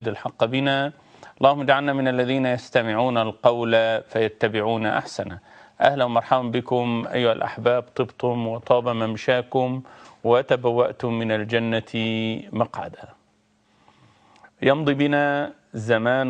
الحق بنا اللهم اجعلنا من الذين يستمعون القول فيتبعون احسنه اهلا ومرحبا بكم ايها الاحباب طبتم وطاب ممشاكم وتبواتم من الجنه مقعدا يمضي بنا زمان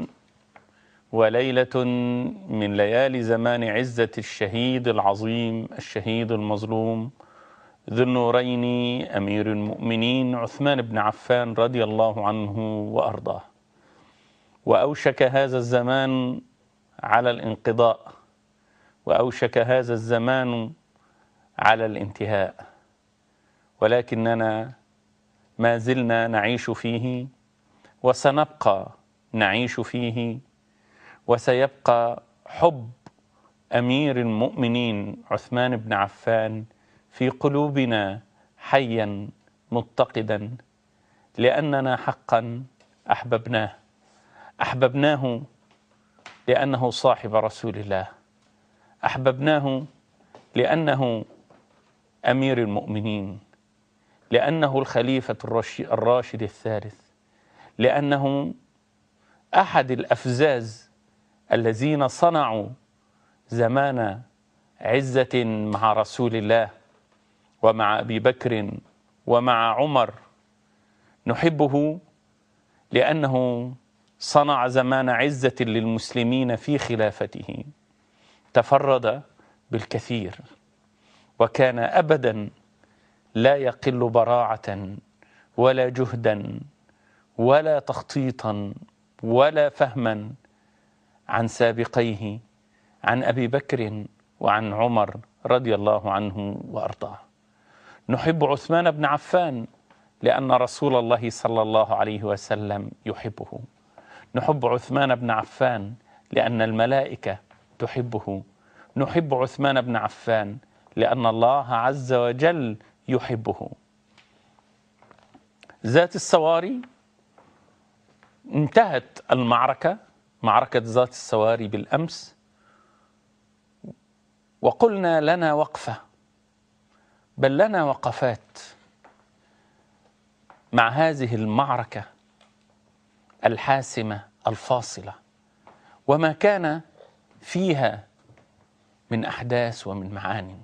وليله من ليالي زمان عزه الشهيد العظيم الشهيد المظلوم ذو النورين امير المؤمنين عثمان بن عفان رضي الله عنه وارضاه واوشك هذا الزمان على الانقضاء واوشك هذا الزمان على الانتهاء ولكننا ما زلنا نعيش فيه وسنبقى نعيش فيه وسيبقى حب امير المؤمنين عثمان بن عفان في قلوبنا حيا متقدا لاننا حقا احببناه احببناه لانه صاحب رسول الله احببناه لانه امير المؤمنين لانه الخليفه الراشد الثالث لانه احد الافزاز الذين صنعوا زمان عزه مع رسول الله ومع ابي بكر ومع عمر نحبه لانه صنع زمان عزه للمسلمين في خلافته تفرد بالكثير وكان ابدا لا يقل براعه ولا جهدا ولا تخطيطا ولا فهما عن سابقيه عن ابي بكر وعن عمر رضي الله عنه وارضاه نحب عثمان بن عفان لان رسول الله صلى الله عليه وسلم يحبه نحب عثمان بن عفان لان الملائكه تحبه نحب عثمان بن عفان لان الله عز وجل يحبه ذات السواري انتهت المعركه معركه ذات السواري بالامس وقلنا لنا وقفه بل لنا وقفات مع هذه المعركه الحاسمه الفاصله وما كان فيها من احداث ومن معان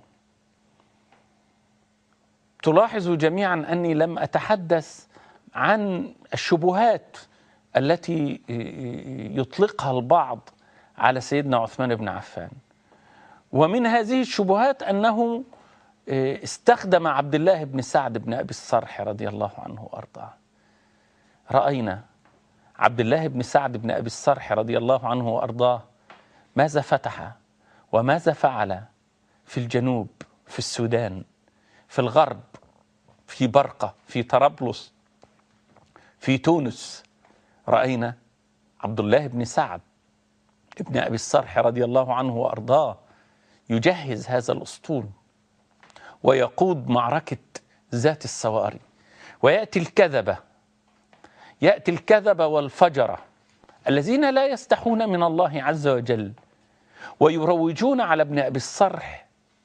تلاحظوا جميعا اني لم اتحدث عن الشبهات التي يطلقها البعض على سيدنا عثمان بن عفان ومن هذه الشبهات انه استخدم عبد الله بن سعد بن ابي الصرح رضي الله عنه وارضاه راينا عبد الله بن سعد بن ابي الصرح رضي الله عنه وارضاه ماذا فتح وماذا فعل في الجنوب في السودان في الغرب في برقه في طرابلس في تونس راينا عبد الله بن سعد ابن ابي الصرح رضي الله عنه وارضاه يجهز هذا الاسطول ويقود معركه ذات السواري وياتي الكذبه ياتي الكذبه والفجره الذين لا يستحون من الله عز وجل ويروجون على ابن ابي الصرح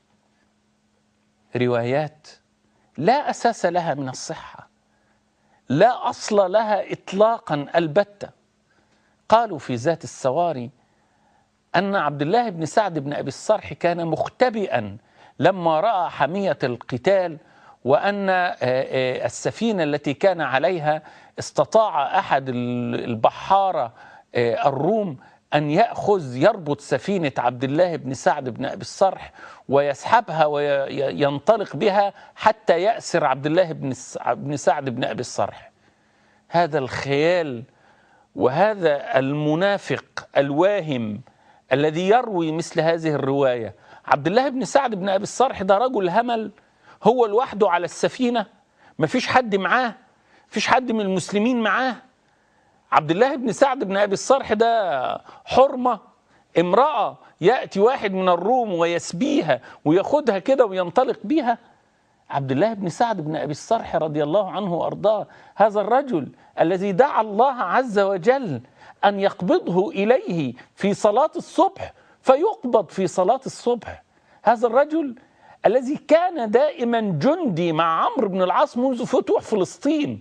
روايات لا اساس لها من الصحه لا اصل لها اطلاقا البته قالوا في ذات السواري ان عبد الله بن سعد بن ابي الصرح كان مختبئا لما راى حميه القتال وان السفينه التي كان عليها استطاع احد البحاره الروم ان ياخذ يربط سفينه عبد الله بن سعد بن ابي الصرح ويسحبها وينطلق بها حتى ياسر عبد الله بن سعد بن ابي الصرح هذا الخيال وهذا المنافق الواهم الذي يروي مثل هذه الروايه عبد الله بن سعد بن ابي الصرح ده رجل همل هو لوحده على السفينه مفيش حد معاه مفيش حد من المسلمين معاه عبد الله بن سعد بن ابي الصرح ده حرمه امراه ياتي واحد من الروم ويسبيها وياخدها كده وينطلق بيها عبد الله بن سعد بن ابي الصرح رضي الله عنه وارضاه هذا الرجل الذي دعا الله عز وجل ان يقبضه اليه في صلاه الصبح فيقبض في صلاه الصبح هذا الرجل الذي كان دائما جندي مع عمرو بن العاص منذ فتوح فلسطين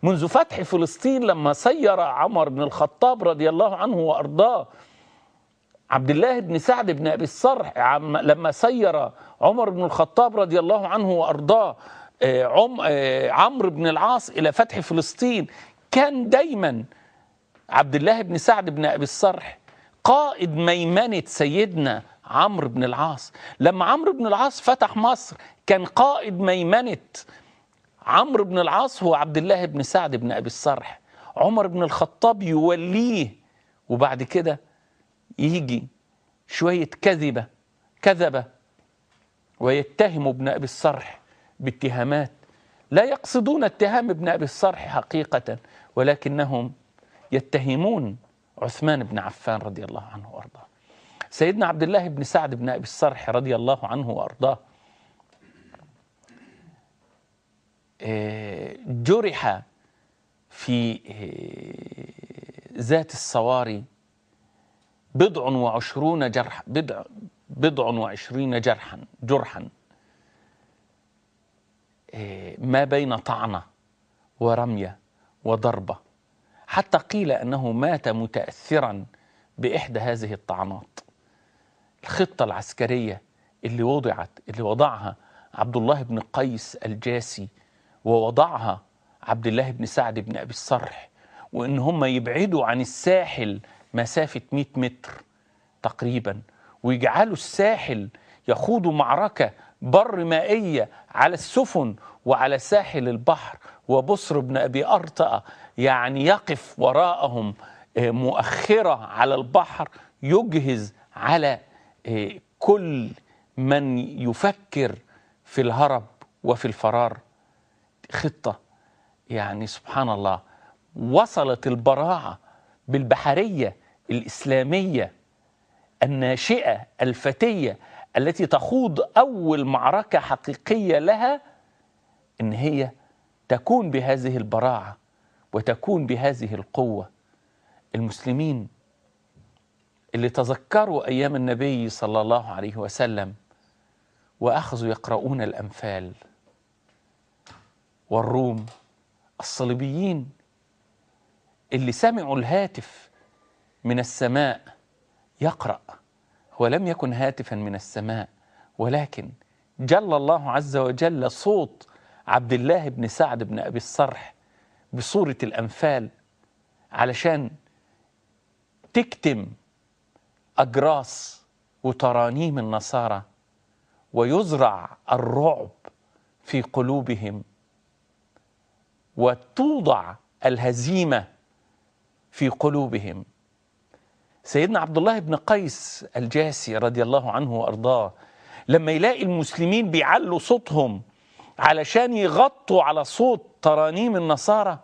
منذ فتح فلسطين لما سير عمر بن الخطاب رضي الله عنه وارضاه عبد الله بن سعد بن ابي الصرح عم لما سير عمر بن الخطاب رضي الله عنه وارضاه آه، عم آه، عمرو بن العاص الى فتح فلسطين كان دايما عبد الله بن سعد بن ابي الصرح قائد ميمنه سيدنا عمرو بن العاص لما عمرو بن العاص فتح مصر كان قائد ميمنه عمرو بن العاص هو عبد الله بن سعد بن ابي الصرح عمر بن الخطاب يوليه وبعد كده يجي شويه كذبه كذبه ويتهم ابن ابي الصرح باتهامات لا يقصدون اتهام ابن ابي الصرح حقيقه ولكنهم يتهمون عثمان بن عفان رضي الله عنه وارضاه سيدنا عبد الله بن سعد بن ابي الصرح رضي الله عنه وارضاه آه، جرح في آه، ذات الصواري بضع وعشرون جرح بضع بضع وعشرين جرحا جرحا آه، ما بين طعنة ورمية وضربة حتى قيل أنه مات متأثرا بإحدى هذه الطعنات الخطة العسكرية اللي وضعت اللي وضعها عبد الله بن قيس الجاسي ووضعها عبد الله بن سعد بن أبي الصرح وإن هم يبعدوا عن الساحل مسافة 100 متر تقريبا ويجعلوا الساحل يخوضوا معركة بر مائية على السفن وعلى ساحل البحر وبصر بن أبي أرطأ يعني يقف وراءهم آه، مؤخرة على البحر يجهز على آه، كل من يفكر في الهرب وفي الفرار خطة يعني سبحان الله وصلت البراعة بالبحرية الإسلامية الناشئة الفتية التي تخوض أول معركة حقيقية لها إن هي تكون بهذه البراعة وتكون بهذه القوة المسلمين اللي تذكروا أيام النبي صلى الله عليه وسلم وأخذوا يقرؤون الأنفال والروم الصليبيين اللي سمعوا الهاتف من السماء يقرأ ولم يكن هاتفا من السماء ولكن جل الله عز وجل صوت عبد الله بن سعد بن أبي الصرح بصورة الأنفال علشان تكتم أجراس وترانيم النصارى ويزرع الرعب في قلوبهم وتوضع الهزيمة في قلوبهم سيدنا عبد الله بن قيس الجاسي رضي الله عنه وأرضاه لما يلاقي المسلمين بيعلوا صوتهم علشان يغطوا على صوت ترانيم النصارى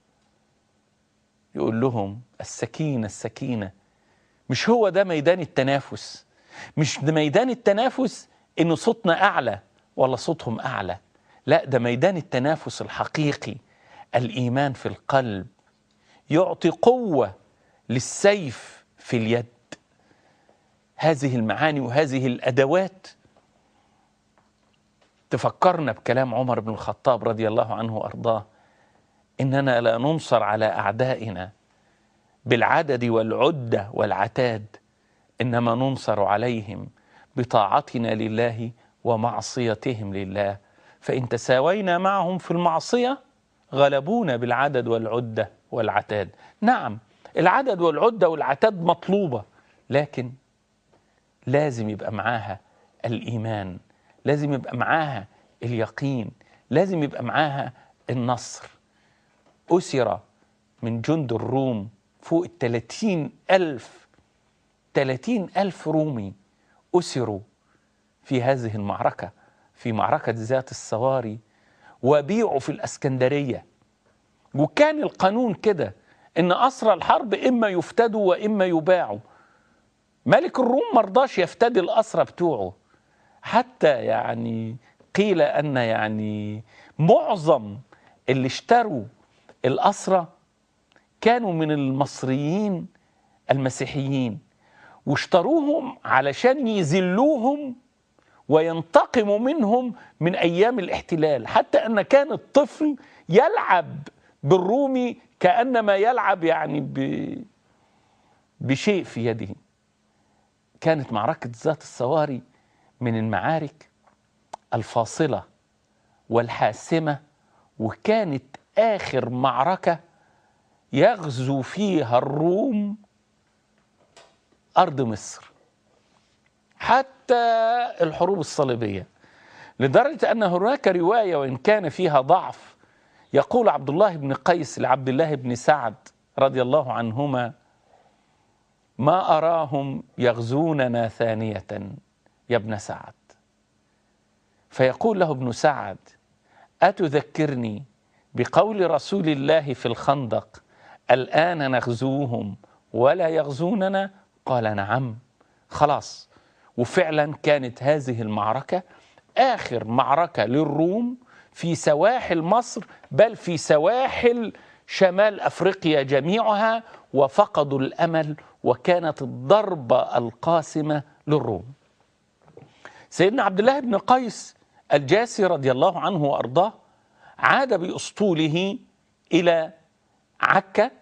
يقول لهم السكينة السكينة مش هو ده ميدان التنافس مش ده ميدان التنافس إن صوتنا أعلى ولا صوتهم أعلى لا ده ميدان التنافس الحقيقي الإيمان في القلب يعطي قوة للسيف في اليد هذه المعاني وهذه الأدوات تفكرنا بكلام عمر بن الخطاب رضي الله عنه وأرضاه إننا لا ننصر على أعدائنا بالعدد والعدة والعتاد إنما ننصر عليهم بطاعتنا لله ومعصيتهم لله فإن تساوينا معهم في المعصية غلبونا بالعدد والعدة والعتاد نعم العدد والعدة والعتاد مطلوبة لكن لازم يبقى معاها الإيمان لازم يبقى معاها اليقين لازم يبقى معاها النصر أسر من جند الروم فوق الثلاثين ألف ثلاثين ألف رومي أسروا في هذه المعركة في معركة ذات الصواري وبيعوا في الاسكندريه وكان القانون كده ان اسرى الحرب اما يفتدوا واما يباعوا ملك الروم مرضاش يفتدي الاسرى بتوعه حتى يعني قيل ان يعني معظم اللي اشتروا الاسرى كانوا من المصريين المسيحيين واشتروهم علشان يذلوهم وينتقم منهم من ايام الاحتلال حتى ان كان الطفل يلعب بالرومي كأنما يلعب يعني ب... بشيء في يده كانت معركة ذات الصواري من المعارك الفاصلة والحاسمة وكانت آخر معركة يغزو فيها الروم أرض مصر حتى الحروب الصليبية لدرجة أن هناك رواية وإن كان فيها ضعف يقول عبد الله بن قيس لعبد الله بن سعد رضي الله عنهما ما أراهم يغزوننا ثانية يا ابن سعد فيقول له ابن سعد أتذكرني بقول رسول الله في الخندق الآن نغزوهم ولا يغزوننا قال نعم خلاص وفعلا كانت هذه المعركة آخر معركة للروم في سواحل مصر بل في سواحل شمال أفريقيا جميعها وفقدوا الأمل وكانت الضربة القاسمة للروم سيدنا عبد الله بن قيس الجاسي رضي الله عنه وأرضاه عاد بأسطوله إلى عكا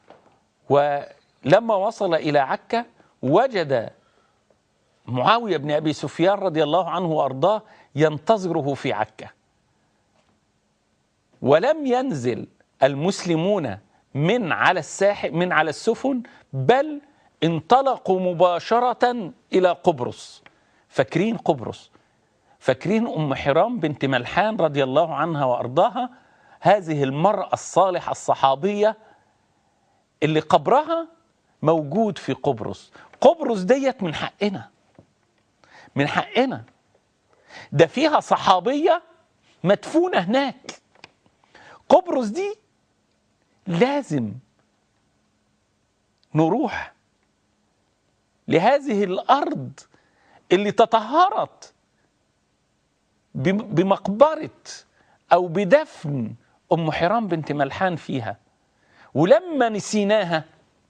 ولما وصل إلى عكا وجد معاوية بن أبي سفيان رضي الله عنه وأرضاه ينتظره في عكا ولم ينزل المسلمون من على الساحل من على السفن بل انطلقوا مباشرة إلى قبرص فاكرين قبرص فاكرين أم حرام بنت ملحان رضي الله عنها وأرضاها هذه المرأة الصالحة الصحابية اللي قبرها موجود في قبرص قبرص ديت من حقنا من حقنا ده فيها صحابية مدفونة هناك قبرص دي لازم نروح لهذه الأرض اللي تطهرت بمقبرة أو بدفن أم حرام بنت ملحان فيها ولما نسيناها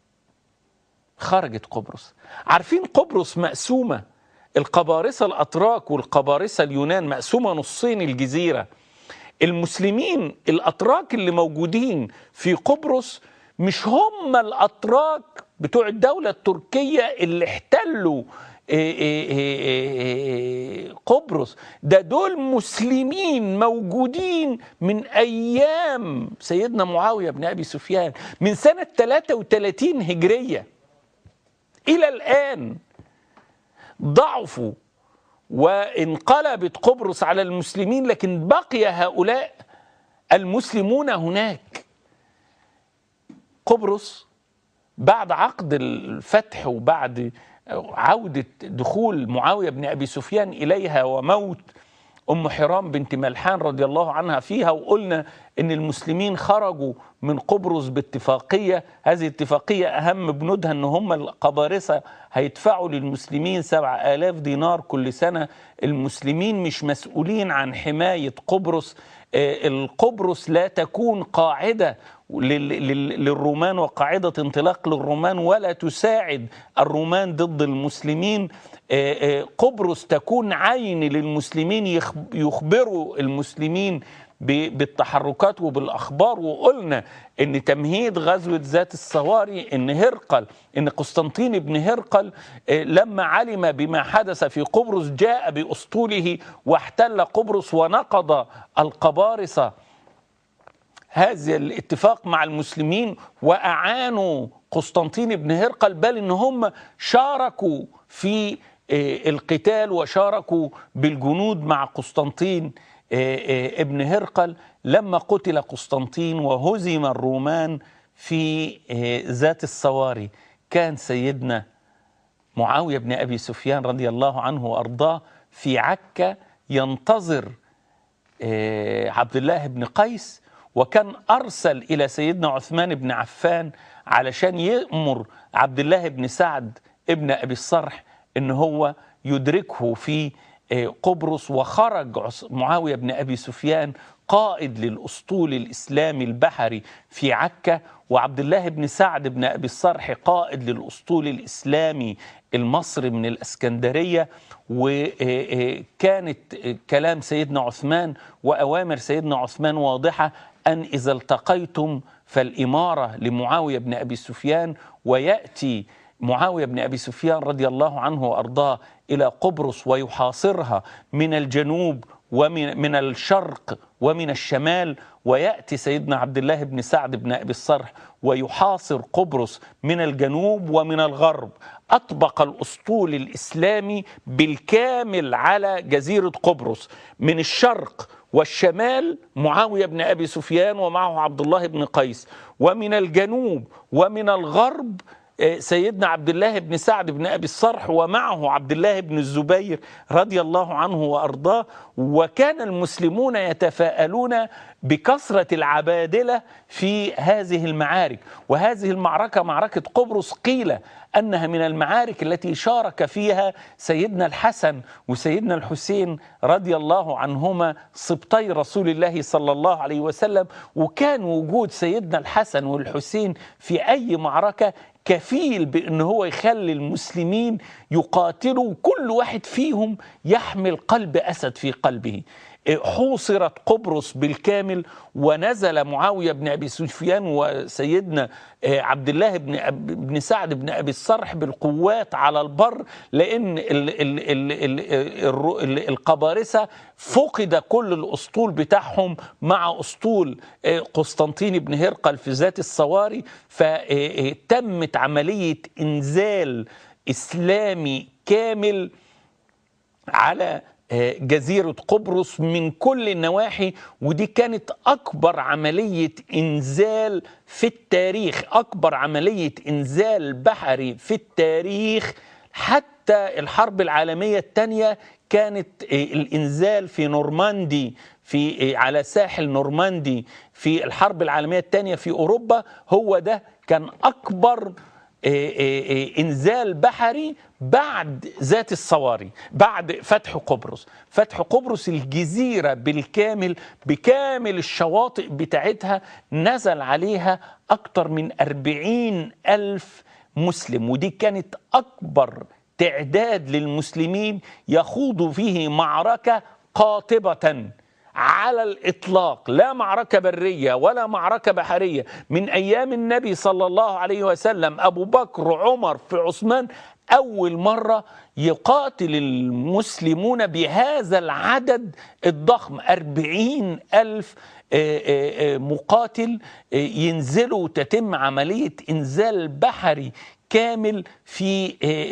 خرجت قبرص عارفين قبرص مقسومة القبارصة الأتراك والقبارصة اليونان مقسومة نصين الجزيرة المسلمين الأتراك اللي موجودين في قبرص مش هم الأتراك بتوع الدولة التركية اللي احتلوا إيه إيه إيه قبرص ده دول مسلمين موجودين من أيام سيدنا معاوية بن أبي سفيان من سنة 33 هجرية إلى الآن ضعفوا وانقلبت قبرص على المسلمين لكن بقي هؤلاء المسلمون هناك قبرص بعد عقد الفتح وبعد عودة دخول معاوية بن أبي سفيان إليها وموت أم حرام بنت ملحان رضي الله عنها فيها وقلنا إن المسلمين خرجوا من قبرص باتفاقية هذه اتفاقية أهم بنودها إن هم القبارصة هيدفعوا للمسلمين سبع آلاف دينار كل سنة المسلمين مش مسؤولين عن حماية قبرص القبرص لا تكون قاعدة للرومان وقاعدة انطلاق للرومان ولا تساعد الرومان ضد المسلمين قبرص تكون عين للمسلمين يخبروا المسلمين بالتحركات وبالاخبار وقلنا ان تمهيد غزوه ذات الصواري ان هرقل ان قسطنطين بن هرقل لما علم بما حدث في قبرص جاء باسطوله واحتل قبرص ونقض القبارصه هذا الاتفاق مع المسلمين واعانوا قسطنطين بن هرقل بل ان هم شاركوا في القتال وشاركوا بالجنود مع قسطنطين ابن هرقل لما قتل قسطنطين وهزم الرومان في ذات الصواري كان سيدنا معاويه بن ابي سفيان رضي الله عنه وارضاه في عكا ينتظر عبد الله بن قيس وكان ارسل الى سيدنا عثمان بن عفان علشان يامر عبد الله بن سعد ابن ابي الصرح ان هو يدركه في قبرص وخرج معاويه بن ابي سفيان قائد للاسطول الاسلامي البحري في عكا وعبد الله بن سعد بن ابي الصرح قائد للاسطول الاسلامي المصري من الاسكندريه وكانت كلام سيدنا عثمان واوامر سيدنا عثمان واضحه أن إذا التقيتم فالإمارة لمعاوية بن أبي سفيان ويأتي معاوية بن أبي سفيان رضي الله عنه وأرضاه إلى قبرص ويحاصرها من الجنوب ومن من الشرق ومن الشمال وياتي سيدنا عبد الله بن سعد بن ابي الصرح ويحاصر قبرص من الجنوب ومن الغرب اطبق الاسطول الاسلامي بالكامل على جزيره قبرص من الشرق والشمال معاويه بن ابي سفيان ومعه عبد الله بن قيس ومن الجنوب ومن الغرب سيدنا عبد الله بن سعد بن ابي الصرح ومعه عبد الله بن الزبير رضي الله عنه وارضاه وكان المسلمون يتفاءلون بكثره العبادله في هذه المعارك وهذه المعركه معركه قبرص قيل انها من المعارك التي شارك فيها سيدنا الحسن وسيدنا الحسين رضي الله عنهما سبطي رسول الله صلى الله عليه وسلم وكان وجود سيدنا الحسن والحسين في اي معركه كفيل بان هو يخلي المسلمين يقاتلوا كل واحد فيهم يحمل قلب اسد في قلبه حوصرت قبرص بالكامل ونزل معاويه بن ابي سفيان وسيدنا عبد الله بن بن سعد بن ابي الصرح بالقوات على البر لان ال ال ال ال ال القبارسه فقد كل الاسطول بتاعهم مع اسطول قسطنطين بن هرقل في ذات الصواري فتمت عمليه انزال اسلامي كامل على جزيرة قبرص من كل النواحي ودي كانت أكبر عملية إنزال في التاريخ أكبر عملية إنزال بحري في التاريخ حتى الحرب العالمية الثانية كانت الإنزال في نورماندي في على ساحل نورماندي في الحرب العالمية الثانية في أوروبا هو ده كان أكبر انزال بحري بعد ذات الصواري بعد فتح قبرص فتح قبرص الجزيرة بالكامل بكامل الشواطئ بتاعتها نزل عليها أكثر من أربعين ألف مسلم ودي كانت أكبر تعداد للمسلمين يخوضوا فيه معركة قاطبة على الاطلاق لا معركه بريه ولا معركه بحريه من ايام النبي صلى الله عليه وسلم ابو بكر عمر في عثمان اول مره يقاتل المسلمون بهذا العدد الضخم أربعين ألف مقاتل ينزلوا تتم عملية إنزال بحري كامل في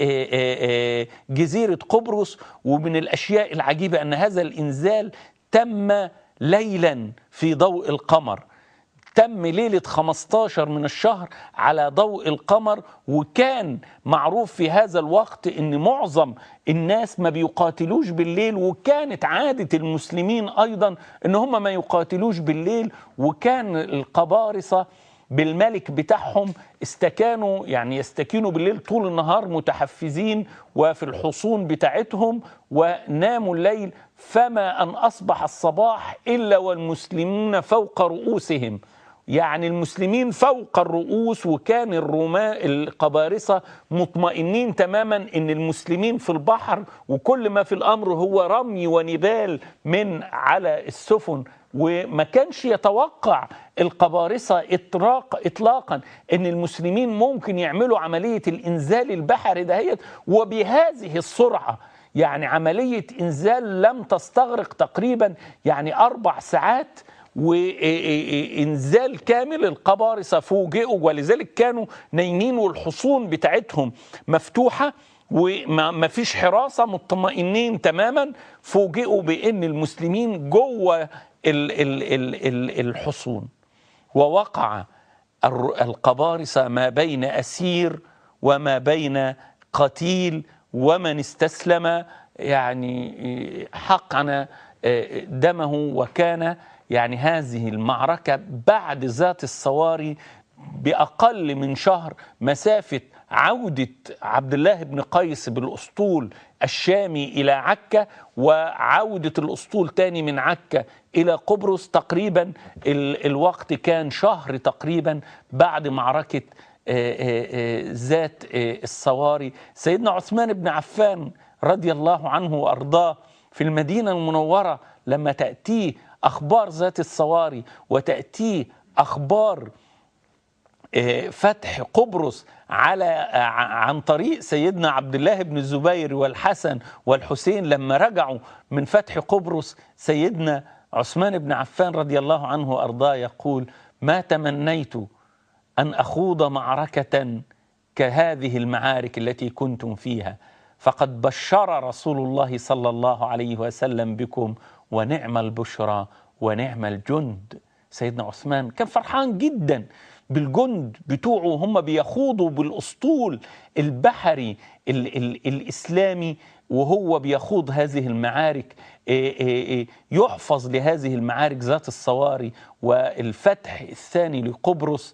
جزيرة قبرص ومن الأشياء العجيبة أن هذا الإنزال تم ليلا في ضوء القمر تم ليلة 15 من الشهر على ضوء القمر وكان معروف في هذا الوقت ان معظم الناس ما بيقاتلوش بالليل وكانت عادة المسلمين ايضا ان هم ما يقاتلوش بالليل وكان القبارصة بالملك بتاعهم استكانوا يعني يستكينوا بالليل طول النهار متحفزين وفي الحصون بتاعتهم وناموا الليل فما أن أصبح الصباح إلا والمسلمون فوق رؤوسهم يعني المسلمين فوق الرؤوس وكان الرومان القبارصة مطمئنين تماما ان المسلمين في البحر وكل ما في الامر هو رمي ونبال من على السفن وما كانش يتوقع القبارصة إطلاق إطلاقا أن المسلمين ممكن يعملوا عملية الإنزال البحري دهيت وبهذه السرعة يعني عملية إنزال لم تستغرق تقريبا يعني أربع ساعات وانزال كامل القبارصه فوجئوا ولذلك كانوا نايمين والحصون بتاعتهم مفتوحه وما فيش حراسه مطمئنين تماما فوجئوا بان المسلمين جوه الحصون ووقع القبارصه ما بين اسير وما بين قتيل ومن استسلم يعني حقن دمه وكان يعني هذه المعركة بعد ذات الصواري بأقل من شهر مسافة عودة عبد الله بن قيس بالأسطول الشامي إلى عكا وعودة الأسطول تاني من عكا إلى قبرص تقريبا الوقت كان شهر تقريبا بعد معركة ذات الصواري سيدنا عثمان بن عفان رضي الله عنه وأرضاه في المدينة المنورة لما تأتيه أخبار ذات الصواري وتأتيه أخبار آه، فتح قبرص على آه، عن طريق سيدنا عبد الله بن الزبير والحسن والحسين لما رجعوا من فتح قبرص سيدنا عثمان بن عفان رضي الله عنه وارضاه يقول ما تمنيت ان اخوض معركه كهذه المعارك التي كنتم فيها فقد بشر رسول الله صلى الله عليه وسلم بكم ونعم البشرى ونعم الجند سيدنا عثمان كان فرحان جدا بالجند بتوعه هم بيخوضوا بالاسطول البحري ال ال الاسلامي وهو بيخوض هذه المعارك إيه إيه إيه يحفظ لهذه المعارك ذات الصواري والفتح الثاني لقبرص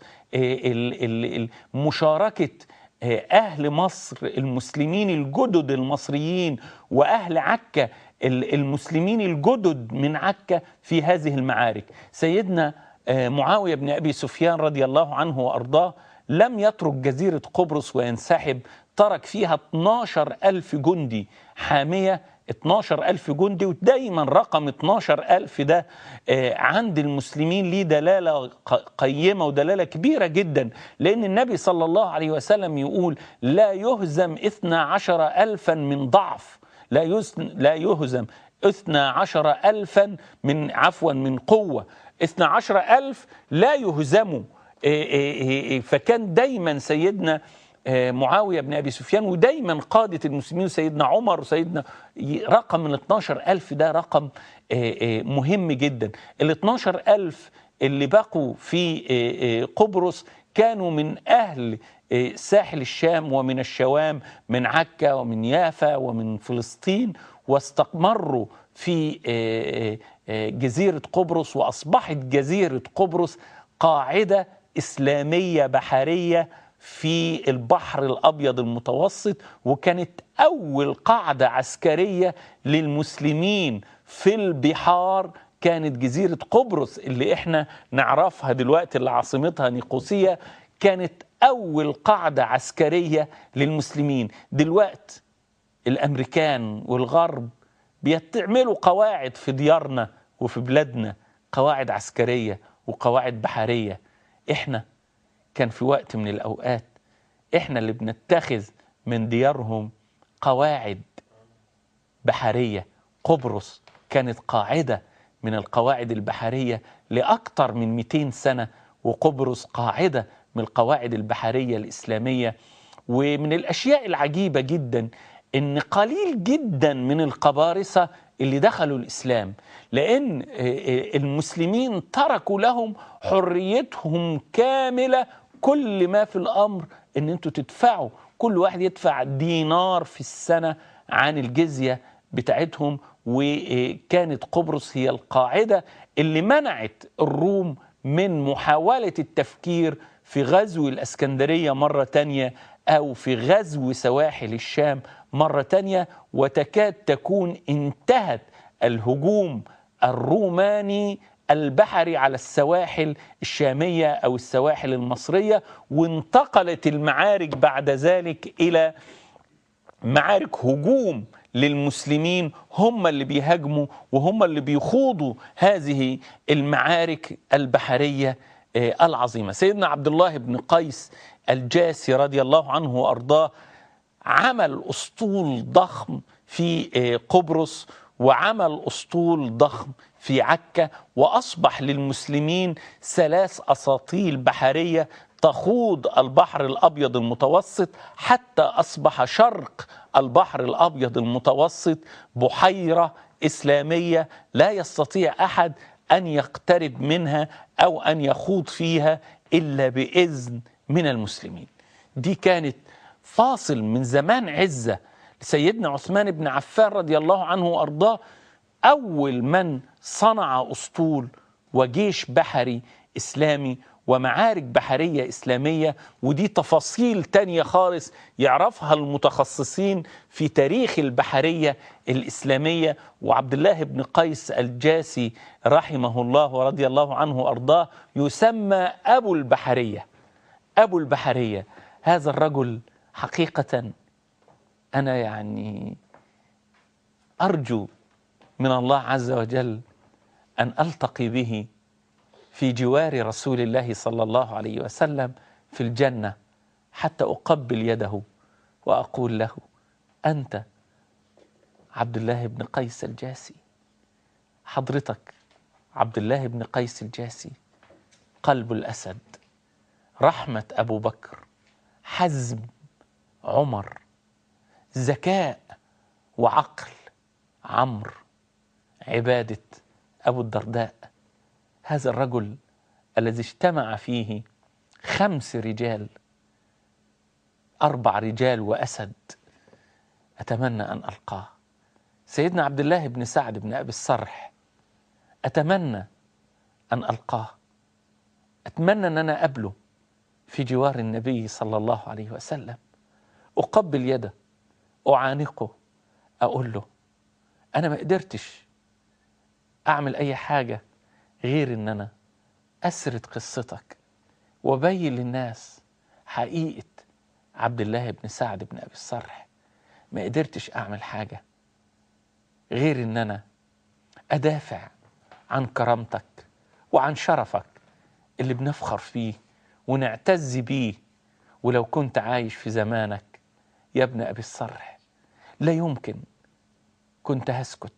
مشاركه اهل مصر المسلمين الجدد المصريين واهل عكا المسلمين الجدد من عكا في هذه المعارك سيدنا معاوية بن أبي سفيان رضي الله عنه وأرضاه لم يترك جزيرة قبرص وينسحب ترك فيها 12 ألف جندي حامية 12 ألف جندي ودايما رقم 12 ألف ده عند المسلمين ليه دلالة قيمة ودلالة كبيرة جدا لأن النبي صلى الله عليه وسلم يقول لا يهزم 12 ألفا من ضعف لا لا يهزم 12 ألفا من عفوا من قوة 12 ألف لا يهزموا فكان دايما سيدنا معاوية بن أبي سفيان ودايما قادة المسلمين سيدنا عمر وسيدنا رقم من 12 ألف ده رقم مهم جدا ال 12 ألف اللي بقوا في قبرص كانوا من أهل ساحل الشام ومن الشوام من عكا ومن يافا ومن فلسطين واستمروا في جزيرة قبرص وأصبحت جزيرة قبرص قاعدة إسلامية بحرية في البحر الأبيض المتوسط وكانت أول قاعدة عسكرية للمسلمين في البحار كانت جزيرة قبرص اللي احنا نعرفها دلوقتي اللي عاصمتها نيقوسية كانت أول قاعدة عسكرية للمسلمين دلوقتي الأمريكان والغرب بيعملوا قواعد في ديارنا وفي بلادنا قواعد عسكرية وقواعد بحرية احنا كان في وقت من الأوقات احنا اللي بنتخذ من ديارهم قواعد بحرية قبرص كانت قاعدة من القواعد البحرية لأكثر من 200 سنة وقبرص قاعدة من القواعد البحرية الإسلامية ومن الأشياء العجيبة جدا ان قليل جدا من القبارصه اللي دخلوا الاسلام لان المسلمين تركوا لهم حريتهم كامله كل ما في الامر ان انتوا تدفعوا كل واحد يدفع دينار في السنه عن الجزيه بتاعتهم وكانت قبرص هي القاعده اللي منعت الروم من محاوله التفكير في غزو الاسكندريه مره تانيه او في غزو سواحل الشام مرة تانية وتكاد تكون انتهت الهجوم الروماني البحري على السواحل الشامية أو السواحل المصرية وانتقلت المعارك بعد ذلك إلى معارك هجوم للمسلمين هم اللي بيهاجموا وهم اللي بيخوضوا هذه المعارك البحرية العظيمة سيدنا عبد الله بن قيس الجاسي رضي الله عنه وأرضاه عمل اسطول ضخم في قبرص وعمل اسطول ضخم في عكا واصبح للمسلمين ثلاث اساطيل بحريه تخوض البحر الابيض المتوسط حتى اصبح شرق البحر الابيض المتوسط بحيره اسلاميه لا يستطيع احد ان يقترب منها او ان يخوض فيها الا باذن من المسلمين دي كانت فاصل من زمان عزة سيدنا عثمان بن عفان رضي الله عنه وأرضاه أول من صنع أسطول وجيش بحري إسلامي ومعارك بحرية إسلامية ودي تفاصيل تانية خالص يعرفها المتخصصين في تاريخ البحرية الإسلامية وعبد الله بن قيس الجاسي رحمه الله ورضي الله عنه وأرضاه يسمى أبو البحرية أبو البحرية هذا الرجل حقيقة أنا يعني أرجو من الله عز وجل أن ألتقي به في جوار رسول الله صلى الله عليه وسلم في الجنة حتى أقبل يده وأقول له أنت عبد الله بن قيس الجاسي حضرتك عبد الله بن قيس الجاسي قلب الأسد رحمة أبو بكر حزم عمر ذكاء وعقل عمرو عبادة أبو الدرداء هذا الرجل الذي اجتمع فيه خمس رجال أربع رجال وأسد أتمنى أن ألقاه سيدنا عبد الله بن سعد بن أبي الصرح أتمنى أن ألقاه أتمنى أن أنا أقابله في جوار النبي صلى الله عليه وسلم أقبل يده أعانقه أقول له أنا ما قدرتش أعمل أي حاجة غير إن أنا أسرد قصتك وبين للناس حقيقة عبد الله بن سعد بن أبي الصرح ما قدرتش أعمل حاجة غير إن أنا أدافع عن كرامتك وعن شرفك اللي بنفخر فيه ونعتز بيه ولو كنت عايش في زمانك يا ابن أبي الصرح لا يمكن كنت هسكت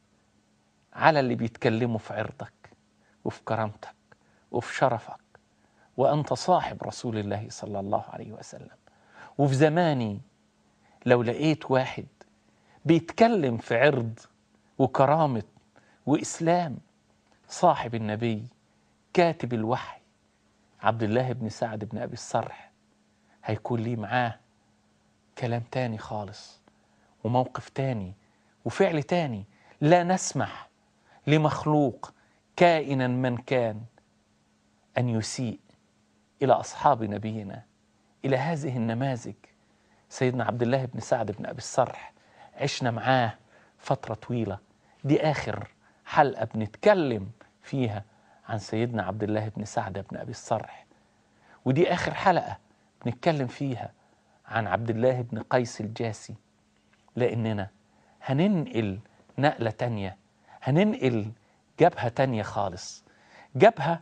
على اللي بيتكلموا في عرضك وفي كرامتك وفي شرفك وأنت صاحب رسول الله صلى الله عليه وسلم وفي زماني لو لقيت واحد بيتكلم في عرض وكرامة وإسلام صاحب النبي كاتب الوحي عبد الله بن سعد بن أبي الصرح هيكون لي معاه كلام تاني خالص وموقف تاني وفعل تاني لا نسمح لمخلوق كائنا من كان أن يسيء إلى أصحاب نبينا إلى هذه النماذج سيدنا عبد الله بن سعد بن أبي الصرح عشنا معاه فترة طويلة دي آخر حلقة بنتكلم فيها عن سيدنا عبد الله بن سعد بن أبي الصرح ودي آخر حلقة بنتكلم فيها عن عبد الله بن قيس الجاسي لأننا هننقل نقلة تانية هننقل جبهة تانية خالص جبهة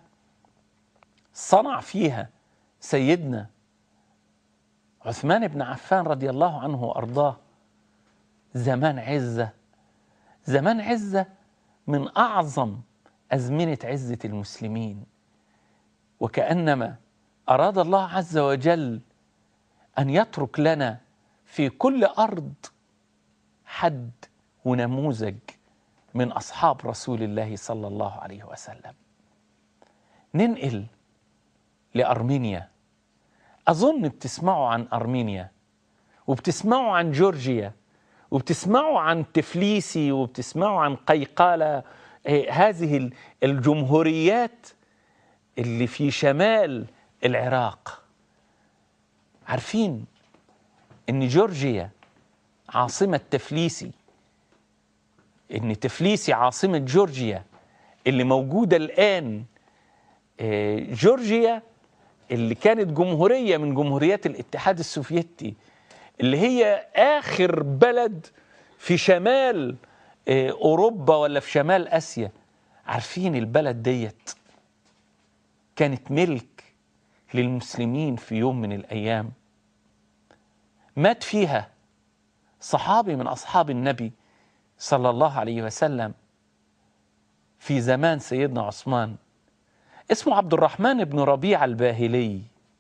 صنع فيها سيدنا عثمان بن عفان رضي الله عنه وأرضاه زمان عزة زمان عزة من أعظم أزمنة عزة المسلمين وكأنما أراد الله عز وجل أن يترك لنا في كل أرض حد ونموذج من أصحاب رسول الله صلى الله عليه وسلم ننقل لأرمينيا أظن بتسمعوا عن أرمينيا وبتسمعوا عن جورجيا وبتسمعوا عن تفليسي وبتسمعوا عن قيقالة هذه الجمهوريات اللي في شمال العراق عارفين ان جورجيا عاصمة تفليسي ان تفليسي عاصمة جورجيا اللي موجودة الآن جورجيا اللي كانت جمهورية من جمهوريات الاتحاد السوفيتي اللي هي آخر بلد في شمال أوروبا ولا في شمال آسيا عارفين البلد ديت كانت ملك للمسلمين في يوم من الأيام مات فيها صحابي من أصحاب النبي صلى الله عليه وسلم في زمان سيدنا عثمان اسمه عبد الرحمن بن ربيعة الباهلي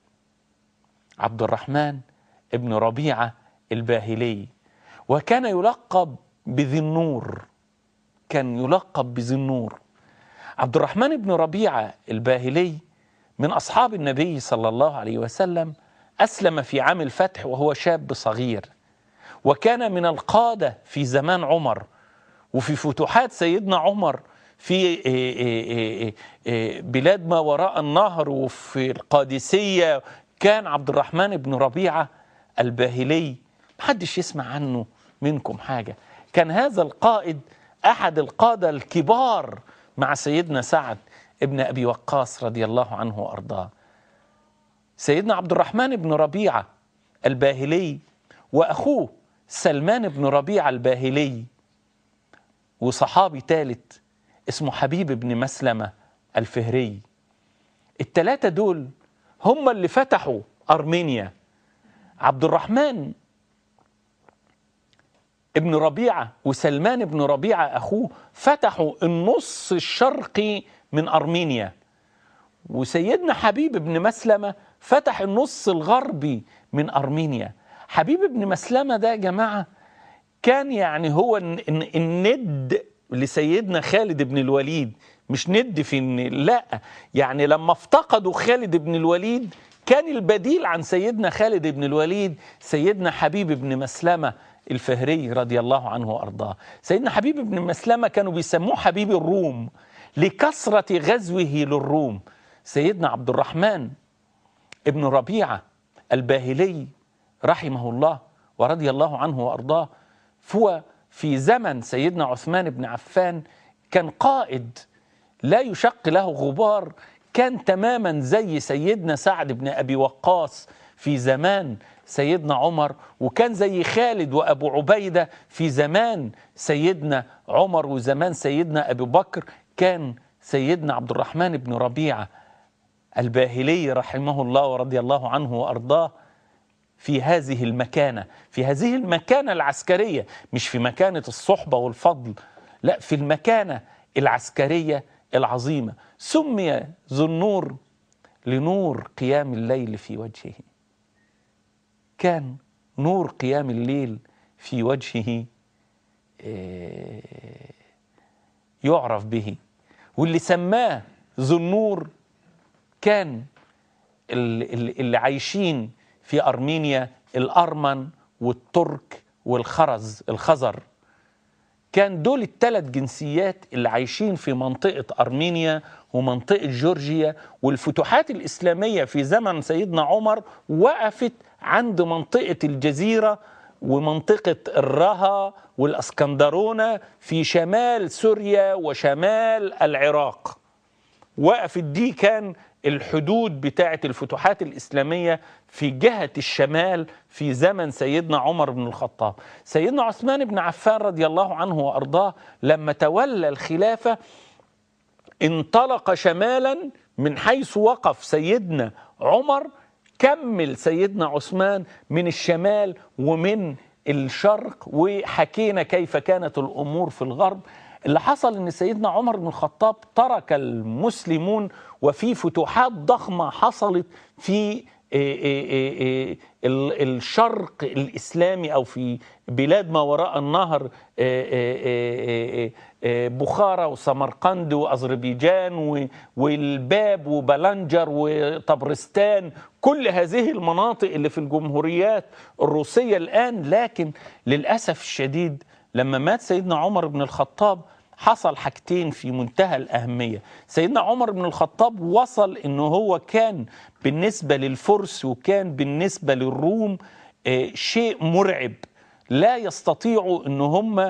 عبد الرحمن ابن ربيعة الباهلي وكان يلقب بذي النور كان يلقب بذي النور عبد الرحمن بن ربيعة الباهلي من أصحاب النبي صلى الله عليه وسلم أسلم في عام الفتح وهو شاب صغير وكان من القادة في زمان عمر وفي فتوحات سيدنا عمر في بلاد ما وراء النهر وفي القادسية كان عبد الرحمن بن ربيعة الباهلي محدش يسمع عنه منكم حاجة كان هذا القائد أحد القادة الكبار مع سيدنا سعد ابن أبي وقاص رضي الله عنه وأرضاه سيدنا عبد الرحمن بن ربيعة الباهلي وأخوه سلمان بن ربيعة الباهلي وصحابي ثالث اسمه حبيب بن مسلمة الفهري التلاتة دول هم اللي فتحوا أرمينيا عبد الرحمن ابن ربيعة وسلمان بن ربيعة أخوه فتحوا النص الشرقي من أرمينيا وسيدنا حبيب بن مسلمة فتح النص الغربي من أرمينيا حبيب بن مسلمة ده يا جماعة كان يعني هو الند لسيدنا خالد بن الوليد مش ند في ان لا يعني لما افتقدوا خالد بن الوليد كان البديل عن سيدنا خالد بن الوليد سيدنا حبيب بن مسلمة الفهري رضي الله عنه وارضاه سيدنا حبيب بن مسلمة كانوا بيسموه حبيب الروم لكثرة غزوه للروم سيدنا عبد الرحمن ابن ربيعة الباهلي رحمه الله ورضي الله عنه وارضاه فهو في زمن سيدنا عثمان بن عفان كان قائد لا يشق له غبار كان تماما زي سيدنا سعد بن ابي وقاص في زمان سيدنا عمر وكان زي خالد وابو عبيده في زمان سيدنا عمر وزمان سيدنا ابي بكر كان سيدنا عبد الرحمن بن ربيعه الباهلي رحمه الله ورضي الله عنه وارضاه في هذه المكانه في هذه المكانه العسكريه مش في مكانه الصحبه والفضل لا في المكانه العسكريه العظيمه سمي ذو النور لنور قيام الليل في وجهه كان نور قيام الليل في وجهه يعرف به واللي سماه ذو النور كان اللي عايشين في أرمينيا الأرمن والترك والخرز الخزر كان دول الثلاث جنسيات اللي عايشين في منطقة أرمينيا ومنطقة جورجيا والفتوحات الإسلامية في زمن سيدنا عمر وقفت عند منطقة الجزيرة ومنطقة الرها والأسكندرونة في شمال سوريا وشمال العراق وقفت دي كان الحدود بتاعة الفتوحات الإسلامية في جهة الشمال في زمن سيدنا عمر بن الخطاب سيدنا عثمان بن عفان رضي الله عنه وأرضاه لما تولى الخلافة انطلق شمالا من حيث وقف سيدنا عمر كمل سيدنا عثمان من الشمال ومن الشرق وحكينا كيف كانت الأمور في الغرب اللي حصل ان سيدنا عمر بن الخطاب ترك المسلمون وفي فتوحات ضخمه حصلت في الشرق الاسلامي او في بلاد ما وراء النهر بخارى وسمرقند واذربيجان والباب وبلنجر وطبرستان كل هذه المناطق اللي في الجمهوريات الروسيه الان لكن للاسف الشديد لما مات سيدنا عمر بن الخطاب حصل حاجتين في منتهى الأهمية سيدنا عمر بن الخطاب وصل أنه هو كان بالنسبة للفرس وكان بالنسبة للروم شيء مرعب لا يستطيعوا أن هم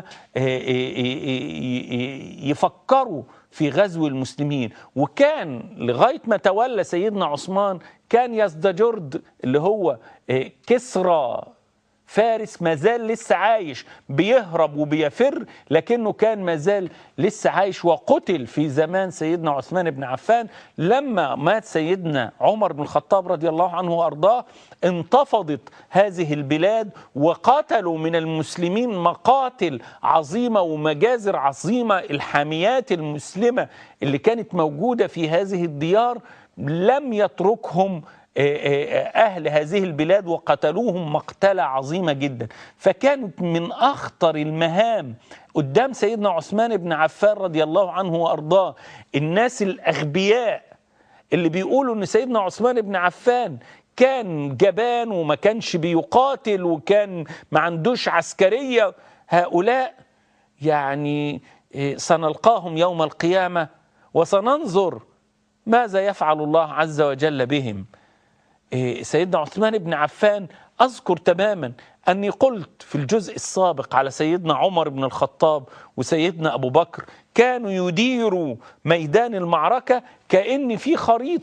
يفكروا في غزو المسلمين وكان لغاية ما تولى سيدنا عثمان كان يزدجرد اللي هو كسرى فارس ما زال لسه عايش بيهرب وبيفر لكنه كان ما زال لسه عايش وقتل في زمان سيدنا عثمان بن عفان لما مات سيدنا عمر بن الخطاب رضي الله عنه وارضاه انتفضت هذه البلاد وقتلوا من المسلمين مقاتل عظيمه ومجازر عظيمه الحاميات المسلمه اللي كانت موجوده في هذه الديار لم يتركهم أهل هذه البلاد وقتلوهم مقتلة عظيمة جدا فكانت من أخطر المهام قدام سيدنا عثمان بن عفان رضي الله عنه وأرضاه الناس الأغبياء اللي بيقولوا أن سيدنا عثمان بن عفان كان جبان وما كانش بيقاتل وكان ما عندوش عسكرية هؤلاء يعني سنلقاهم يوم القيامة وسننظر ماذا يفعل الله عز وجل بهم سيدنا عثمان بن عفان أذكر تماما أني قلت في الجزء السابق على سيدنا عمر بن الخطاب وسيدنا أبو بكر كانوا يديروا ميدان المعركة كأن في خريطة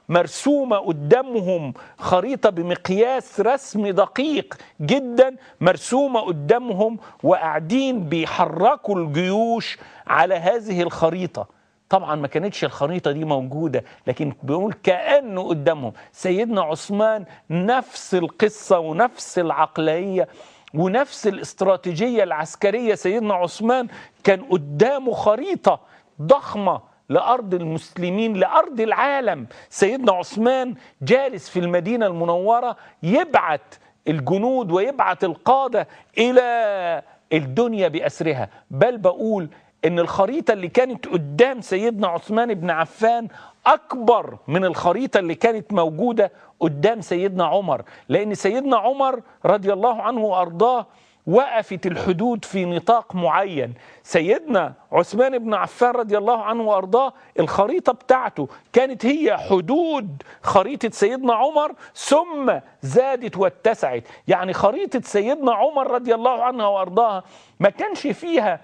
مرسومة قدامهم خريطة بمقياس رسم دقيق جدا مرسومة قدامهم وقاعدين بيحركوا الجيوش على هذه الخريطة طبعا ما كانتش الخريطة دي موجودة لكن بيقول كأنه قدامهم سيدنا عثمان نفس القصة ونفس العقلية ونفس الاستراتيجية العسكرية سيدنا عثمان كان قدامه خريطة ضخمة لأرض المسلمين لأرض العالم سيدنا عثمان جالس في المدينة المنورة يبعت الجنود ويبعت القادة إلى الدنيا بأسرها بل بقول ان الخريطه اللي كانت قدام سيدنا عثمان بن عفان اكبر من الخريطه اللي كانت موجوده قدام سيدنا عمر لان سيدنا عمر رضي الله عنه وارضاه وقفت الحدود في نطاق معين سيدنا عثمان بن عفان رضي الله عنه وارضاه الخريطه بتاعته كانت هي حدود خريطه سيدنا عمر ثم زادت واتسعت يعني خريطه سيدنا عمر رضي الله عنه وارضاها ما كانش فيها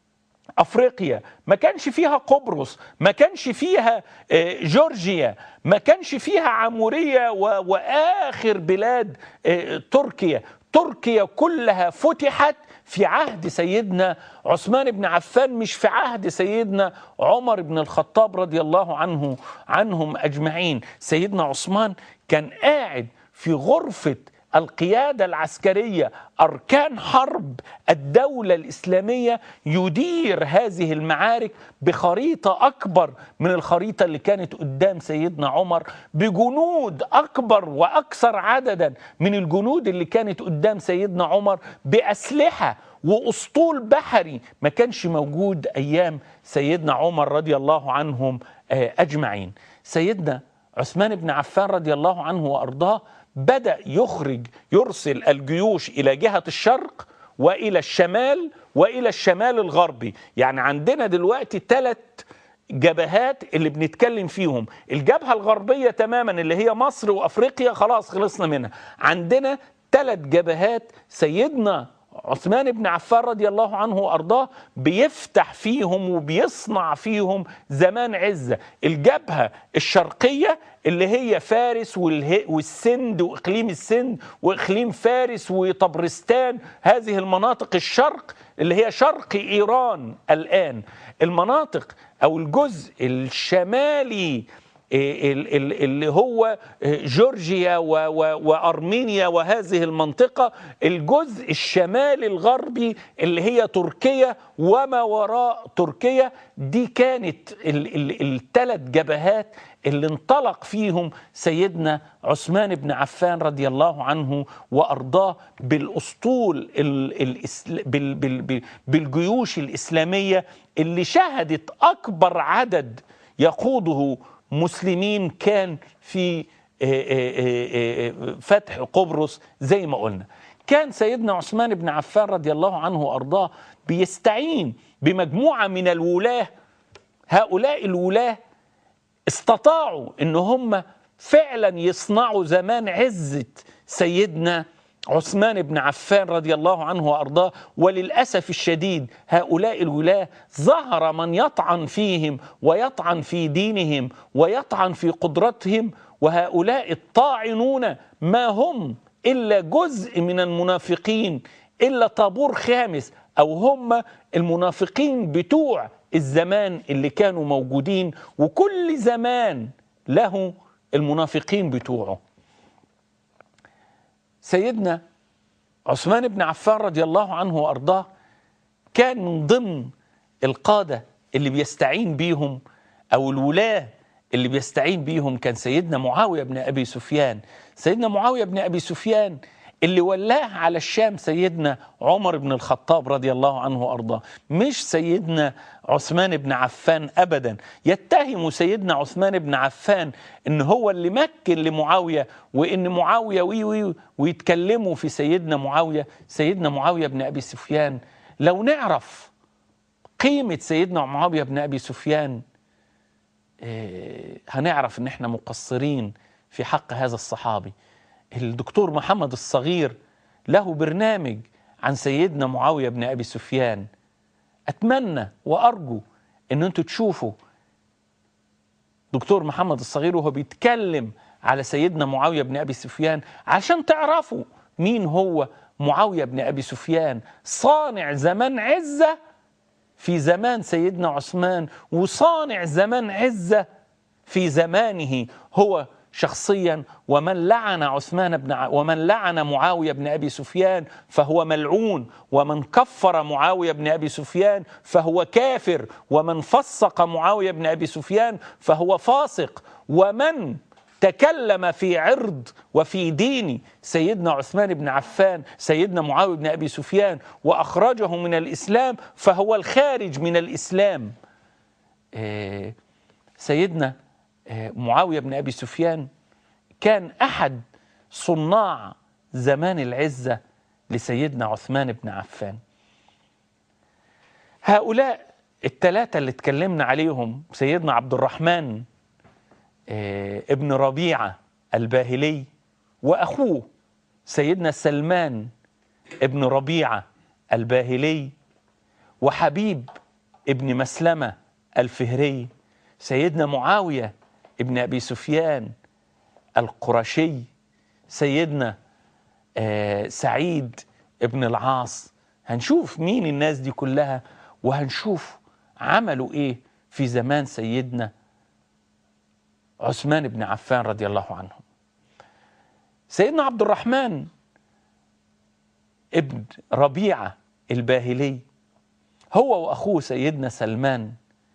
افريقيا ما كانش فيها قبرص ما كانش فيها جورجيا ما كانش فيها عموريه واخر بلاد تركيا تركيا كلها فتحت في عهد سيدنا عثمان بن عفان مش في عهد سيدنا عمر بن الخطاب رضي الله عنه عنهم اجمعين سيدنا عثمان كان قاعد في غرفه القيادة العسكرية أركان حرب الدولة الإسلامية يدير هذه المعارك بخريطة أكبر من الخريطة اللي كانت قدام سيدنا عمر بجنود أكبر وأكثر عددا من الجنود اللي كانت قدام سيدنا عمر بأسلحة وأسطول بحري ما كانش موجود أيام سيدنا عمر رضي الله عنهم أجمعين سيدنا عثمان بن عفان رضي الله عنه وأرضاه بدأ يخرج يرسل الجيوش إلى جهة الشرق وإلى الشمال وإلى الشمال الغربي يعني عندنا دلوقتي ثلاث جبهات اللي بنتكلم فيهم الجبهة الغربية تماما اللي هي مصر وأفريقيا خلاص خلصنا منها عندنا ثلاث جبهات سيدنا عثمان بن عفان رضي الله عنه وارضاه بيفتح فيهم وبيصنع فيهم زمان عزه الجبهه الشرقيه اللي هي فارس والسند واقليم السند واقليم فارس وطبرستان هذه المناطق الشرق اللي هي شرق ايران الان المناطق او الجزء الشمالي اللي هو جورجيا وارمينيا وهذه المنطقه الجزء الشمالي الغربي اللي هي تركيا وما وراء تركيا دي كانت الثلاث جبهات اللي انطلق فيهم سيدنا عثمان بن عفان رضي الله عنه وارضاه بالاسطول بالجيوش الاسلاميه اللي شهدت اكبر عدد يقوده مسلمين كان في فتح قبرص زي ما قلنا كان سيدنا عثمان بن عفان رضي الله عنه وارضاه بيستعين بمجموعه من الولاه هؤلاء الولاه استطاعوا ان هم فعلا يصنعوا زمان عزه سيدنا عثمان بن عفان رضي الله عنه وارضاه وللاسف الشديد هؤلاء الولاه ظهر من يطعن فيهم ويطعن في دينهم ويطعن في قدرتهم وهؤلاء الطاعنون ما هم الا جزء من المنافقين الا طابور خامس او هم المنافقين بتوع الزمان اللي كانوا موجودين وكل زمان له المنافقين بتوعه سيدنا عثمان بن عفان رضي الله عنه وارضاه كان من ضمن القاده اللي بيستعين بيهم او الولاه اللي بيستعين بيهم كان سيدنا معاويه بن ابي سفيان سيدنا معاويه بن ابي سفيان اللي ولاه على الشام سيدنا عمر بن الخطاب رضي الله عنه وارضاه مش سيدنا عثمان بن عفان ابدا يتهم سيدنا عثمان بن عفان ان هو اللي مكن لمعاويه وان معاويه وي وي ويتكلموا في سيدنا معاويه سيدنا معاويه بن ابي سفيان لو نعرف قيمه سيدنا معاويه بن ابي سفيان هنعرف ان احنا مقصرين في حق هذا الصحابي الدكتور محمد الصغير له برنامج عن سيدنا معاويه بن ابي سفيان اتمنى وارجو ان انتوا تشوفوا دكتور محمد الصغير وهو بيتكلم على سيدنا معاوية بن أبي سفيان عشان تعرفوا مين هو معاوية بن أبي سفيان صانع زمان عزة في زمان سيدنا عثمان وصانع زمان عزة في زمانه هو شخصيا ومن لعن عثمان بن ع... ومن لعن معاويه بن ابي سفيان فهو ملعون ومن كفر معاويه بن ابي سفيان فهو كافر ومن فسق معاويه بن ابي سفيان فهو فاسق ومن تكلم في عرض وفي دين سيدنا عثمان بن عفان سيدنا معاويه بن ابي سفيان واخرجه من الاسلام فهو الخارج من الاسلام إيه سيدنا معاويه بن ابي سفيان كان احد صناع زمان العزه لسيدنا عثمان بن عفان. هؤلاء الثلاثه اللي اتكلمنا عليهم سيدنا عبد الرحمن ابن ربيعه الباهلي واخوه سيدنا سلمان ابن ربيعه الباهلي وحبيب ابن مسلمه الفهري سيدنا معاويه ابن ابي سفيان القرشي سيدنا آه سعيد ابن العاص هنشوف مين الناس دي كلها وهنشوف عملوا ايه في زمان سيدنا عثمان بن عفان رضي الله عنهم سيدنا عبد الرحمن ابن ربيعه الباهلي هو واخوه سيدنا سلمان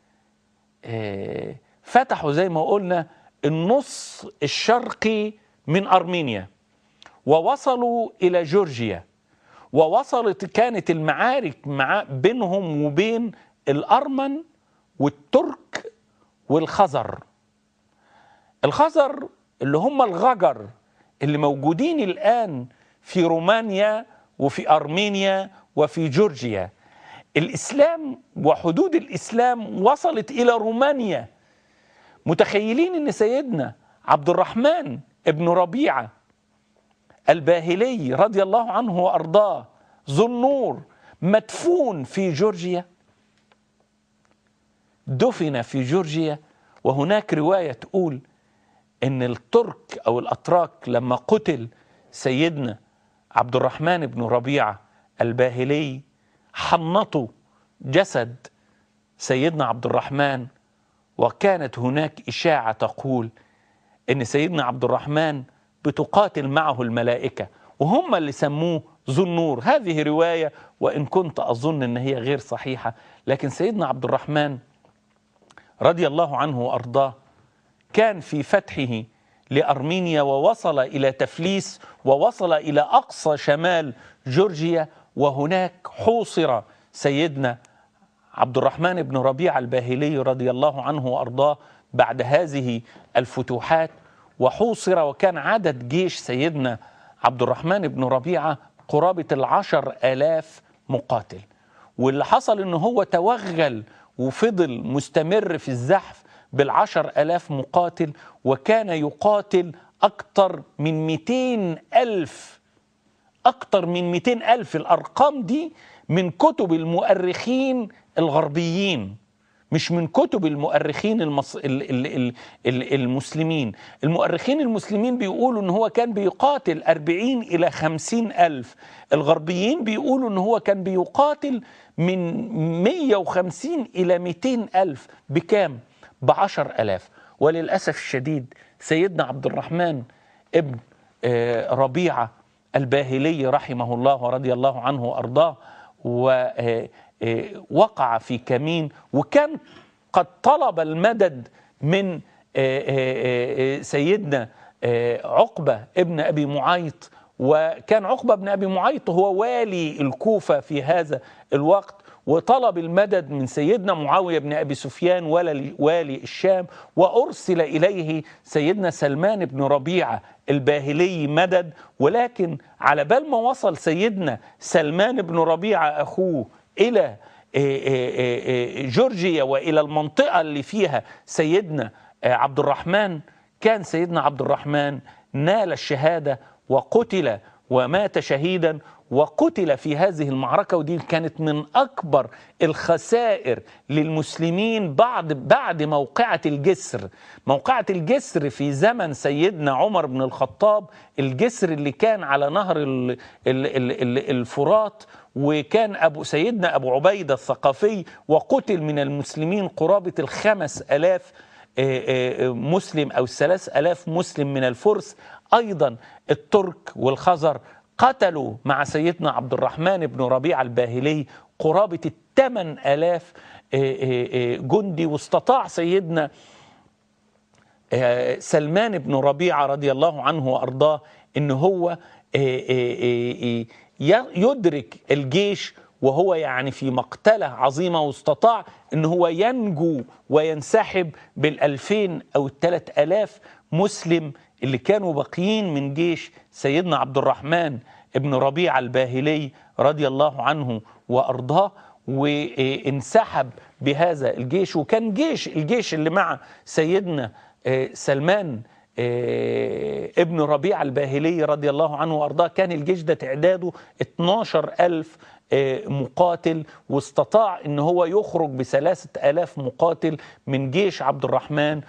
آه فتحوا زي ما قلنا النص الشرقي من ارمينيا ووصلوا الى جورجيا ووصلت كانت المعارك مع بينهم وبين الارمن والترك والخزر الخزر اللي هم الغجر اللي موجودين الان في رومانيا وفي ارمينيا وفي جورجيا الاسلام وحدود الاسلام وصلت الى رومانيا متخيلين ان سيدنا عبد الرحمن ابن ربيعه الباهلي رضي الله عنه وارضاه ذو النور مدفون في جورجيا دفن في جورجيا وهناك روايه تقول ان الترك او الاتراك لما قتل سيدنا عبد الرحمن بن ربيعه الباهلي حنطوا جسد سيدنا عبد الرحمن وكانت هناك اشاعه تقول ان سيدنا عبد الرحمن بتقاتل معه الملائكه وهم اللي سموه ذو النور هذه روايه وان كنت اظن ان هي غير صحيحه لكن سيدنا عبد الرحمن رضي الله عنه وارضاه كان في فتحه لارمينيا ووصل الى تفليس ووصل الى اقصى شمال جورجيا وهناك حوصر سيدنا عبد الرحمن بن ربيعه الباهلي رضي الله عنه وارضاه بعد هذه الفتوحات وحوصر وكان عدد جيش سيدنا عبد الرحمن بن ربيعه قرابه العشر الاف مقاتل واللي حصل ان هو توغل وفضل مستمر في الزحف بالعشر ألاف مقاتل وكان يقاتل أكثر من 200 ألف أكثر من 200 ألف الأرقام دي من كتب المؤرخين الغربيين مش من كتب المؤرخين المص... ال... ال... ال... ال... المسلمين المؤرخين المسلمين بيقولوا ان هو كان بيقاتل 40 الى 50 الف الغربيين بيقولوا ان هو كان بيقاتل من 150 الى 200 الف بكام بعشر ألاف وللأسف الشديد سيدنا عبد الرحمن ابن ربيعة الباهلي رحمه الله ورضي الله عنه وأرضاه ووقع في كمين وكان قد طلب المدد من سيدنا عقبة ابن أبي معيط وكان عقبة بن أبي معيط هو والي الكوفة في هذا الوقت وطلب المدد من سيدنا معاوية بن أبي سفيان والي الشام وأرسل إليه سيدنا سلمان بن ربيعة الباهلي مدد ولكن على بال ما وصل سيدنا سلمان بن ربيعة أخوه إلى جورجيا وإلى المنطقة اللي فيها سيدنا عبد الرحمن كان سيدنا عبد الرحمن نال الشهادة وقتل ومات شهيدا وقتل في هذه المعركة ودي كانت من أكبر الخسائر للمسلمين بعد بعد موقعة الجسر موقعة الجسر في زمن سيدنا عمر بن الخطاب الجسر اللي كان على نهر ال ال ال ال الفرات وكان أبو سيدنا أبو عبيدة الثقفي وقتل من المسلمين قرابة الخمس ألاف مسلم أو الثلاث ألاف مسلم من الفرس أيضا الترك والخزر قتلوا مع سيدنا عبد الرحمن بن ربيع الباهلي قرابة الثمان ألاف جندي واستطاع سيدنا سلمان بن ربيعة رضي الله عنه وأرضاه أن هو يدرك الجيش وهو يعني في مقتلة عظيمة واستطاع أن هو ينجو وينسحب بالألفين أو الثلاث ألاف مسلم اللي كانوا باقيين من جيش سيدنا عبد الرحمن ابن ربيع الباهلي رضي الله عنه وأرضاه وانسحب بهذا الجيش وكان جيش الجيش اللي مع سيدنا سلمان ابن ربيع الباهلي رضي الله عنه وأرضاه كان الجيش ده تعداده 12 ألف مقاتل واستطاع ان هو يخرج بثلاثة ألاف مقاتل من جيش عبد الرحمن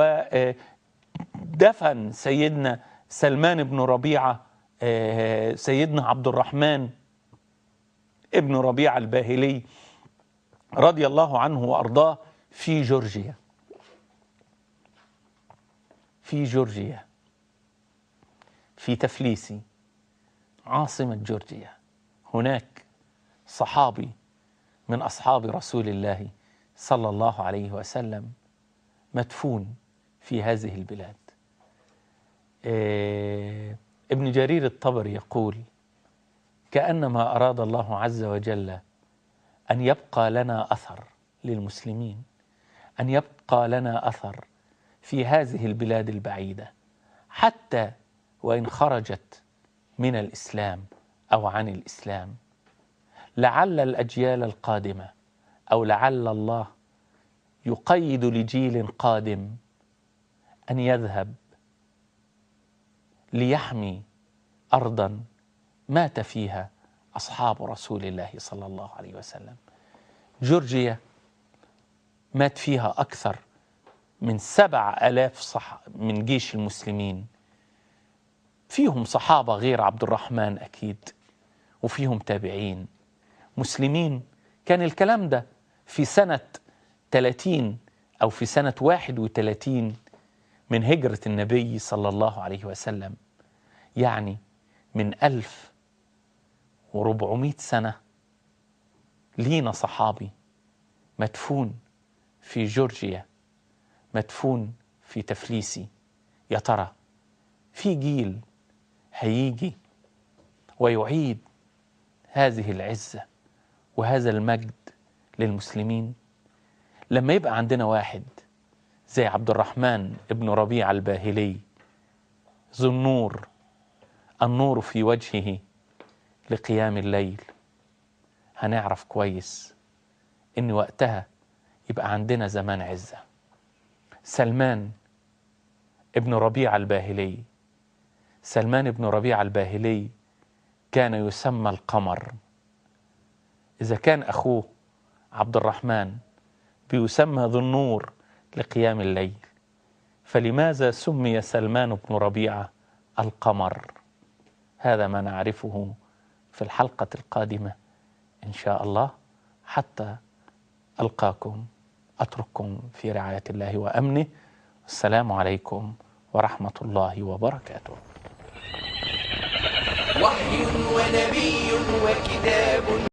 ودفن سيدنا سلمان بن ربيعة سيدنا عبد الرحمن ابن ربيعة الباهلي رضي الله عنه وأرضاه في جورجيا في جورجيا في تفليسي عاصمة جورجيا هناك صحابي من أصحاب رسول الله صلى الله عليه وسلم مدفون في هذه البلاد إيه ابن جرير الطبري يقول كأنما أراد الله عز وجل أن يبقى لنا أثر للمسلمين أن يبقى لنا أثر في هذه البلاد البعيدة حتى وإن خرجت من الإسلام أو عن الإسلام لعل الأجيال القادمة أو لعل الله يقيد لجيل قادم أن يذهب ليحمي أرضا مات فيها أصحاب رسول الله صلى الله عليه وسلم جورجيا مات فيها أكثر من سبع ألاف صح من جيش المسلمين فيهم صحابة غير عبد الرحمن أكيد وفيهم تابعين مسلمين كان الكلام ده في سنة 30 أو في سنة 31 من هجرة النبي صلى الله عليه وسلم يعني من ألف وربعمائة سنة لينا صحابي مدفون في جورجيا مدفون في تفليسي يا ترى في جيل هيجي ويعيد هذه العزة وهذا المجد للمسلمين لما يبقى عندنا واحد زي عبد الرحمن ابن ربيع الباهلي ذو النور النور في وجهه لقيام الليل هنعرف كويس ان وقتها يبقى عندنا زمان عزة سلمان ابن ربيع الباهلي سلمان ابن ربيع الباهلي كان يسمى القمر إذا كان أخوه عبد الرحمن بيسمى ذو النور لقيام الليل فلماذا سمي سلمان بن ربيعة القمر هذا ما نعرفه في الحلقة القادمة إن شاء الله حتى ألقاكم أترككم في رعاية الله وأمنه السلام عليكم ورحمة الله وبركاته وحي ونبي وكتاب